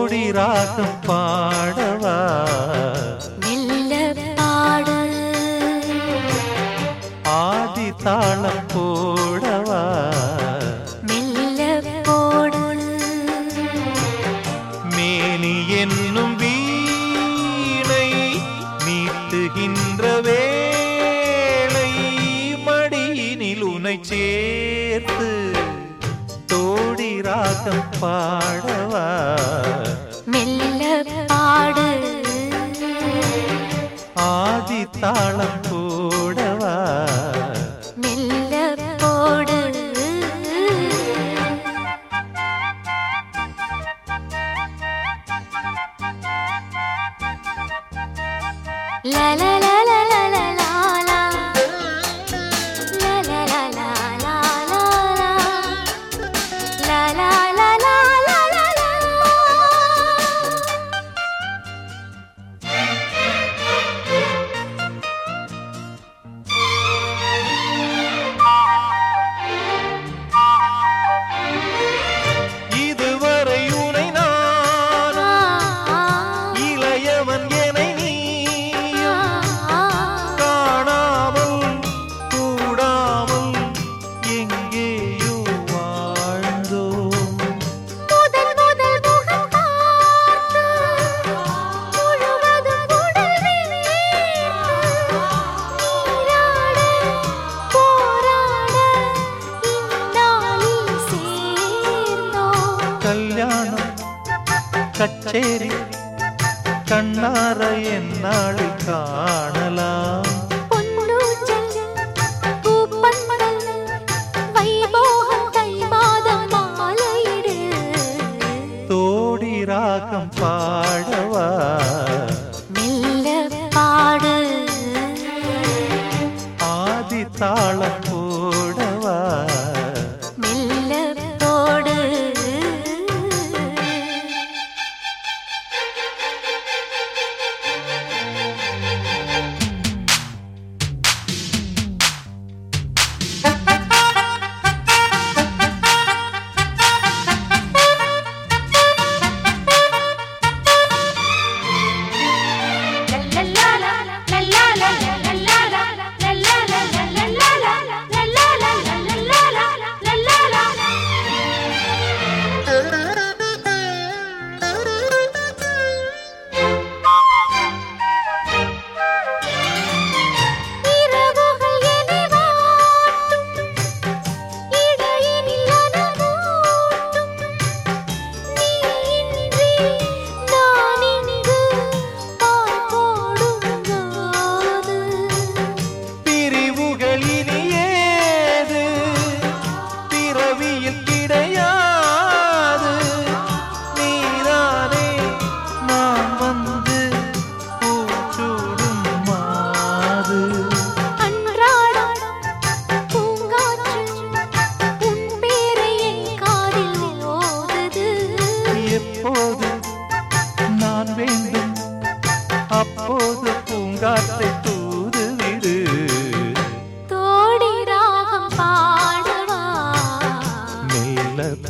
தோடி ராகம் பாடவா மெல்ல பாடு ஆதி தாளம் போடவா மெல்ல போடு மேனி என்னும் வீணை மீட்டுகின்ற வேளை மடியினில் உனை சேர்த்து தோடி ராகம் பாடவா மெல்ல பாடு ஆதி தாளம் போடவா மெல்ல போடு La la la la la la la la La la la la la la la La la la la la la la இதுவரை உனை நான் இளையவன் என நீ காணாமல் கூடாமல் எங்கேயோ வாழ்ந்தோம் முதல் முதல் முகம் பார்த்து முழுவதும் உடல் நீராட போராட இந்நாளில் சேர்ந்தோம் கல்யாணம் கச்சேரி கண்ணார என்னாளை காணலாம் பொன்னூஞ்சல் பூப்பந்தல் வைபோகம் தை மாதம் மாலையிடு தோடி ராகம் பாடவா மெல்ல பாடு ஆதி தாளம் போடவா மெல்ல போடு இரவுகள் என்னை வாட்டும் இடையினில் அனமூட்டும் நீ இன்றி நான் இங்கு பால் போடுங்காது பிரிவுகள் இனி ஏது பிறவியில் கிடையாது நீதானே நான் வந்து பூச்சூடும் மாது அன்றாடம் பூங்காற்று உன் பேரை என் காதில் ஓதுது எப்போது நான் வேண்டும் அப்போது பூங்காற்றை தூதுவிடு தோடி ராகம் பாடவா மெல்ல